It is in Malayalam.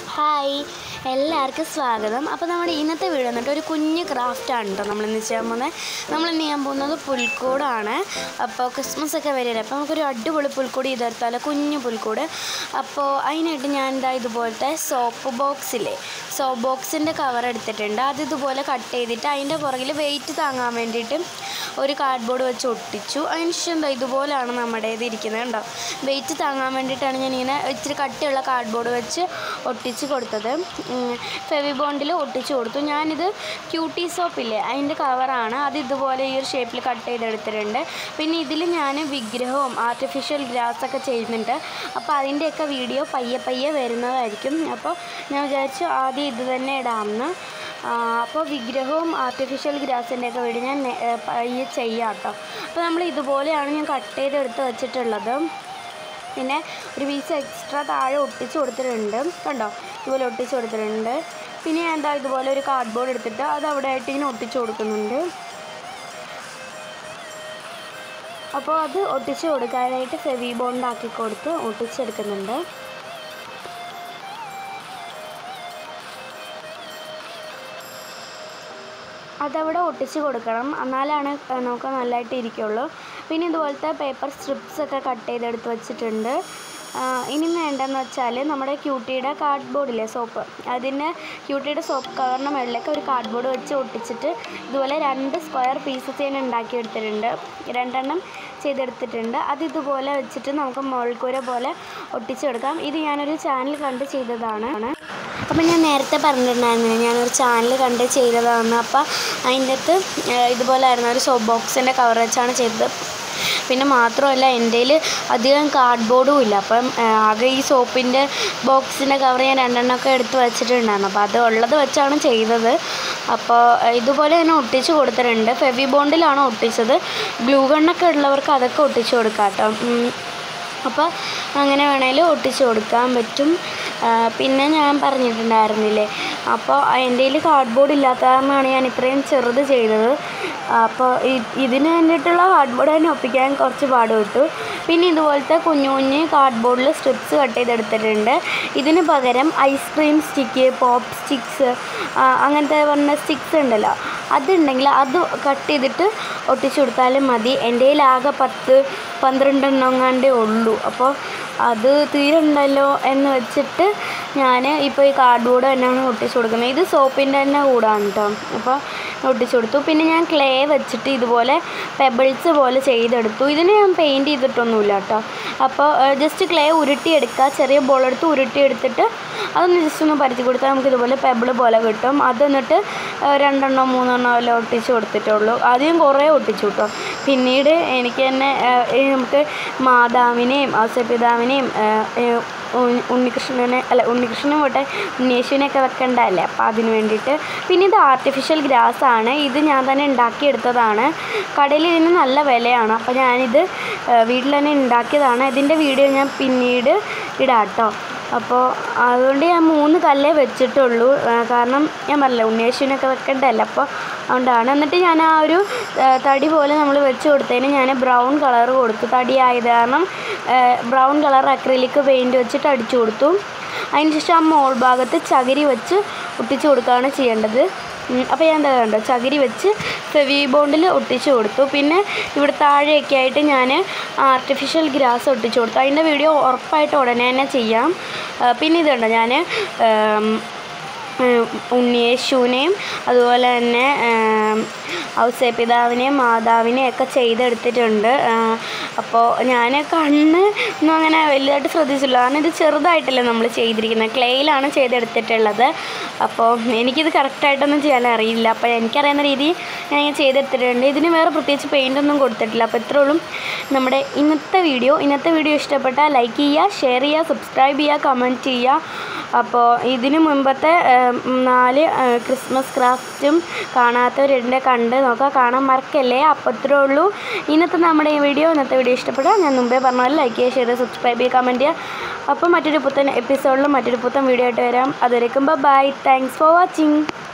ഹായ് എല്ലാവർക്കും സ്വാഗതം അപ്പോൾ നമ്മുടെ ഇന്നത്തെ വീഡിയോ എന്നിട്ട് ഒരു കുഞ്ഞ് ക്രാഫ്റ്റാണ് കേട്ടോ നമ്മൾ ഇന്ന് ചെയ്യാൻ പോകുന്നത് നമ്മൾ ഇന്ന് ചെയ്യാൻ പോകുന്നത് പുൽക്കൂടാണ് അപ്പോൾ ക്രിസ്മസ് ഒക്കെ വരില്ല അപ്പോൾ നമുക്കൊരു അടിപൊളി പുൽക്കൂട് ചെയ്തെടുത്താലോ കുഞ്ഞു പുൽക്കൂട് അപ്പോൾ അതിനായിട്ട് ഞാൻ എന്താ ഇതുപോലത്തെ സോപ്പ് ബോക്സില്ലേ സോപ്പ് ബോക്സിൻ്റെ കവർ എടുത്തിട്ടുണ്ട് അത് ഇതുപോലെ കട്ട് ചെയ്തിട്ട് അതിൻ്റെ പുറകിൽ വെയിറ്റ് താങ്ങാൻ വേണ്ടിയിട്ട് ഒരു കാർഡ്ബോർഡ് വെച്ച് ഒട്ടിച്ചു അതിന് ശേഷം എന്താ ഇതുപോലെയാണ് നമ്മുടെ ഇത് ഇരിക്കുന്നത് കണ്ടോ വെയിറ്റ് താങ്ങാൻ വേണ്ടിയിട്ടാണ് ഞാൻ ഇങ്ങനെ ഇച്ചിരി കട്ടിയുള്ള കാർഡ്ബോർഡ് വെച്ച് ഒട്ടിച്ച് കൊടുത്തത് ഫെവി ബോണ്ടിൽ ഒട്ടിച്ച് കൊടുത്തു ഞാനിത് ക്യൂട്ടി സോപ്പില്ലേ അതിൻ്റെ കവറാണ് അത് ഇതുപോലെ ഈ ഒരു ഷേപ്പിൽ കട്ട് ചെയ്തെടുത്തിട്ടുണ്ട് പിന്നെ ഇതിൽ ഞാൻ വിഗ്രഹവും ആർട്ടിഫിഷ്യൽ ഗ്രാസ് ഒക്കെ ചെയ്യുന്നുണ്ട് അപ്പോൾ അതിൻ്റെയൊക്കെ വീഡിയോ പയ്യെ പയ്യെ വരുന്നതായിരിക്കും അപ്പോൾ ഞാൻ വിചാരിച്ചു ആദ്യം ഇത് തന്നെ ഇടാമെന്ന് ആ, അപ്പോൾ വിഗ്രഹവും ആർട്ടിഫിഷ്യൽ ഗ്രാസിൻ്റെ ഒക്കെ വീട് ഞാൻ നേ- ഏ, പയ്യെ ചെയ്യാം കേട്ടോ അപ്പോൾ നമ്മൾ ഇതുപോലെയാണ് ഞാൻ കട്ട് ചെയ്തെടുത്ത് വെച്ചിട്ടുള്ളത് പിന്നെ ഒരു പീസ് എക്സ്ട്രാ താഴെ ഒട്ടിച്ച് കൊടുത്തിട്ടുണ്ട് കണ്ടോ ഇതുപോലെ ഒട്ടിച്ച് കൊടുത്തിട്ടുണ്ട് പിന്നെ ഞാൻ എന്താ ഇതുപോലെ ഒരു കാർഡ്ബോർഡ് എടുത്തിട്ട് അത് അവിടെ ആയിട്ട് ഇങ്ങനെ ഒട്ടിച്ച് കൊടുക്കുന്നുണ്ട് അപ്പോൾ അത് ഒട്ടിച്ച് കൊടുക്കാനായിട്ട് ഫെവി ബോണ്ട് ആക്കി കൊടുത്ത് ഒട്ടിച്ചെടുക്കുന്നുണ്ട് അതവിടെ ഒട്ടിച്ച് കൊടുക്കണം എന്നാലാണ് ഏഹ് നമുക്ക് നല്ലതായിട്ട് ഇരിക്കുള്ളൂ പിന്നെ ഇതുപോലത്തെ പേപ്പർ സ്ട്രിപ്സ് ഒക്കെ കട്ട് ചെയ്തെടുത്ത് വെച്ചിട്ടുണ്ട് ആഹ് ഇനി വേണ്ടതെന്ന് വെച്ചാൽ നമ്മുടെ ക്യൂട്ടിയുടെ കാർഡ്ബോർഡില്ലേ സോപ്പ് അതിന് ക്യൂട്ടിയുടെ സോപ്പ് കവറിൻ്റെ മുകളിലേക്ക് ഒരു കാർഡ്ബോർഡ് വെച്ച് ഒട്ടിച്ചിട്ട് ഇതുപോലെ രണ്ട് സ്ക്വയർ പീസസ് ഞാൻ ഉണ്ടാക്കിയെടുത്തിട്ടുണ്ട് രണ്ടെണ്ണം ചെയ്തെടുത്തിട്ടുണ്ട് അത് ഇതുപോലെ വെച്ചിട്ട് നമുക്ക് മുകൾക്കൂര പോലെ ഒട്ടിച്ചെടുക്കാം ഇത് ഞാനൊരു ചാനൽ കണ്ട് ചെയ്തതാണ് അപ്പം ഞാൻ നേരത്തെ പറഞ്ഞിട്ടുണ്ടായിരുന്നില്ല ഞാനൊരു ചാനൽ കണ്ട് ചെയ്തതാണ് അപ്പോൾ അതിൻ്റെ അകത്ത് ഇതുപോലെ ആയിരുന്നു ഒരു സോപ്പ് ബോക്സിൻ്റെ കവർ വെച്ചാണ് ചെയ്തത് പിന്നെ മാത്രമല്ല എൻ്റെ കയ്യിൽ അധികം കാർഡ്ബോർഡും ഇല്ല അപ്പം ആ, ആകെ ഈ സോപ്പിൻ്റെ ബോക്സിൻ്റെ കവർ ഞാൻ രണ്ടെണ്ണമൊക്കെ എടുത്ത് വെച്ചിട്ടുണ്ടായിരുന്നു അപ്പോൾ അത് ഉള്ളത് വെച്ചാണ് ചെയ്തത് അപ്പോൾ ആ, ഇതുപോലെ തന്നെ ഒട്ടിച്ച് കൊടുത്തിട്ടുണ്ട് ഫെവി ബോണ്ടിലാണ് ഒട്ടിച്ചത് ഗ്ലൂ ഗണ്ണൊക്കെ ഉള്ളവർക്ക് അതൊക്കെ ഒട്ടിച്ച് കൊടുക്കാം കേട്ടോ ഉം. അപ്പോൾ അങ്ങനെ വേണേലും ഒട്ടിച്ച് കൊടുക്കാൻ പറ്റും ആ, പിന്നെ ഞാൻ പറഞ്ഞിട്ടുണ്ടായിരുന്നില്ലേ അപ്പോൾ എൻ്റെ കയ്യിൽ കാർഡ്ബോർഡ് ഇല്ലാത്ത കാരണമാണ് ഞാൻ ഇത്രയും ചെറുത് ചെയ്തത് അപ്പോൾ ഇ- ഇതിന് വേണ്ടിയിട്ടുള്ള കാർഡ്ബോർഡ് തന്നെ ഒപ്പിക്കാൻ കുറച്ച് പാട് കിട്ടു പിന്നെ ഇതുപോലത്തെ കുഞ്ഞു കുഞ്ഞ് കാർഡ്ബോർഡിൽ സ്ട്രിപ്സ് കട്ട് ചെയ്തെടുത്തിട്ടുണ്ട് ഇതിന് പകരം ഐസ്ക്രീം സ്റ്റിക്ക് പോപ്പ് സ്റ്റിക്സ് അങ്ങനത്തെ പറഞ്ഞ സ്റ്റിക്സ് ഉണ്ടല്ലോ അതുണ്ടെങ്കിൽ അത് കട്ട് ചെയ്തിട്ട് ഒട്ടിച്ചു കൊടുത്താലും മതി എൻ്റെ കയ്യിൽ ആകെ പത്ത് പന്ത്രണ്ടെണ്ണം എങ്ങാണ്ടേ ഉള്ളൂ അപ്പോൾ അത് തീരുണ്ടല്ലോ എന്ന് വെച്ചിട്ട് ഞാൻ ഇപ്പോൾ ഈ കാർഡ്ബോർഡ് തന്നെയാണ് ഒട്ടിച്ചു കൊടുക്കുന്നത് ഇത് സോപ്പിൻ്റെ തന്നെ കൂടാണ് കേട്ടോ അപ്പോൾ ഒട്ടിച്ചു കൊടുത്തു പിന്നെ ഞാൻ ക്ലേ വെച്ചിട്ട് ഇതുപോലെ പെബിൾസ് പോലെ ചെയ്തെടുത്തു ഇതിന് ഞാൻ പെയിൻറ്റ് ചെയ്തിട്ടൊന്നുമില്ല കേട്ടോ അപ്പോൾ ജസ്റ്റ് ക്ലേ ഉരുട്ടിയെടുക്കുക ചെറിയ ബോൾ എടുത്ത് ഉരുട്ടിയെടുത്തിട്ട് അതൊന്ന് ജസ്റ്റ് ഒന്ന് പരത്തി കൊടുത്താൽ നമുക്ക് ഇതുപോലെ പെബിൾ പോലെ കിട്ടും അത് എന്നിട്ട് ഏഹ് രണ്ടെണ്ണോ മൂന്നെണ്ണോ എല്ലാം ഒട്ടിച്ച് കൊടുത്തിട്ടുള്ളൂ ആദ്യം കുറേ ഒട്ടിച്ചു കേട്ടോ പിന്നീട് എനിക്ക് തന്നെ ഏഹ് ഈ നമുക്ക് മാതാവിനെയും ഔസപിതാവിനെയും ഏഹ് ഏഹ് ഉണ്ണി- ഉണ്ണികൃഷ്ണനെ അല്ല ഉണ്ണികൃഷ്ണനെ പോട്ടെ ഉണ്ണിയേശുവിനെയൊക്കെ വെക്കണ്ടല്ലേ അപ്പോൾ അതിന് വേണ്ടിയിട്ട് പിന്നെ ഇത് ആർട്ടിഫിഷ്യൽ ഗ്രാസ് ആണ് ഇത് ഞാൻ തന്നെ ഉണ്ടാക്കിയെടുത്തതാണ് കടയിൽ ഇതിന് നല്ല വിലയാണ് അപ്പോൾ ഞാനിത് ഏഹ് വീട്ടിൽ തന്നെ ഉണ്ടാക്കിയതാണ് ഇതിൻ്റെ വീഡിയോ ഞാൻ പിന്നീട് ഇടാം കേട്ടോ അപ്പോൾ അതുകൊണ്ട് ഞാൻ മൂന്ന് കല്ലേ വെച്ചിട്ടുള്ളൂ ആ, കാരണം ഞാൻ പറഞ്ഞില്ല ഉണ്ണിയേശുവിനൊക്കെ വെക്കണ്ടല്ല അപ്പോൾ അതുകൊണ്ടാണ് എന്നിട്ട് ഞാൻ ആ ഒരു ആ, തടി പോലെ നമ്മൾ വെച്ച് കൊടുത്തതിന് ഞാൻ ബ്രൗൺ കളർ കൊടുത്തു തടി ആയത് കാരണം ബ്രൗൺ കളർ അക്രിലിക് പെയിൻറ്റ് വെച്ചിട്ട് അടിച്ചു കൊടുത്തു അതിന് ശേഷം ആ മോൾ ഭാഗത്ത് ചകിരി വെച്ച് ഒട്ടിച്ച് കൊടുക്കുകയാണ് ചെയ്യേണ്ടത് ഉം, അപ്പോൾ ഞാൻ എന്താ കണ്ടോ ചകിരി വെച്ച് ഫെവി ബോണ്ടിൽ ഒട്ടിച്ച് കൊടുത്തു പിന്നെ ഇവിടെ താഴെയൊക്കെ ആയിട്ട് ഞാൻ ആർട്ടിഫിഷ്യൽ ഗ്രാസ് ഒട്ടിച്ച് കൊടുത്തു അതിൻ്റെ വീഡിയോ ഉറപ്പായിട്ട് ഉടനെ തന്നെ ചെയ്യാം ആ, പിന്നെ ഇതുണ്ടോ ഞാൻ ഉണ്ണിയേശുവിനെയും അതുപോലെ തന്നെ ഔസേപിതാവിനെയും മാതാവിനെയും ഒക്കെ ചെയ്തെടുത്തിട്ടുണ്ട് ആ, അപ്പോൾ ഞാൻ കണ്ണ് ഒന്നും അങ്ങനെ വലുതായിട്ട് ശ്രദ്ധിച്ചില്ല കാരണം ഇത് ചെറുതായിട്ടല്ലേ നമ്മൾ ചെയ്തിരിക്കുന്നത് ക്ലേയിലാണ് ചെയ്തെടുത്തിട്ടുള്ളത് അപ്പോൾ എനിക്കിത് കറക്റ്റായിട്ടൊന്നും ചെയ്യാൻ അറിയില്ല അപ്പോൾ എനിക്കറിയുന്ന രീതി ഞാൻ ഇങ്ങനെ ചെയ്തെടുത്തിട്ടുണ്ട് ഇതിന് വേറെ പ്രത്യേകിച്ച് പെയിൻ്റ് ഒന്നും കൊടുത്തിട്ടില്ല അപ്പോൾ ഇത്രയുള്ളൂ നമ്മുടെ ഇന്നത്തെ വീഡിയോ ഇന്നത്തെ വീഡിയോ ഇഷ്ടപ്പെട്ടാൽ ലൈക്ക് ചെയ്യുക ഷെയർ ചെയ്യുക സബ്സ്ക്രൈബ് ചെയ്യുക കമൻറ്റ് ചെയ്യുക അപ്പോൾ ഇതിന് മുമ്പത്തെ ഏം, നാല് ഏ, ക്രിസ്മസ് ക്രാഫ്റ്റും കാണാത്തവരുണ്ട് കണ്ട് നോക്കുക കാണാൻ മറക്കല്ലേ അപ്പോൾ ഇത്രേ ഉള്ളൂ ഇന്നത്തെ നമ്മുടെ ഈ വീഡിയോ ഇന്നത്തെ വീഡിയോ ഇഷ്ടപ്പെട്ടാൽ ഞാൻ മുമ്പേ പറഞ്ഞ പോലെ ലൈക്ക് ചെയ്യുക ഷെയർ ചെയ്യുക സബ്സ്ക്രൈബ് ചെയ്യുക കമൻറ്റ് ചെയ്യുക അപ്പോൾ മറ്റൊരു പുത്തൻ എപ്പിസോഡിലും മറ്റൊരു പുത്തൻ വീഡിയോ ആയിട്ട് വരാം അതുവരേക്കും ബൈ താങ്ക്സ് ഫോർ വാച്ചിങ്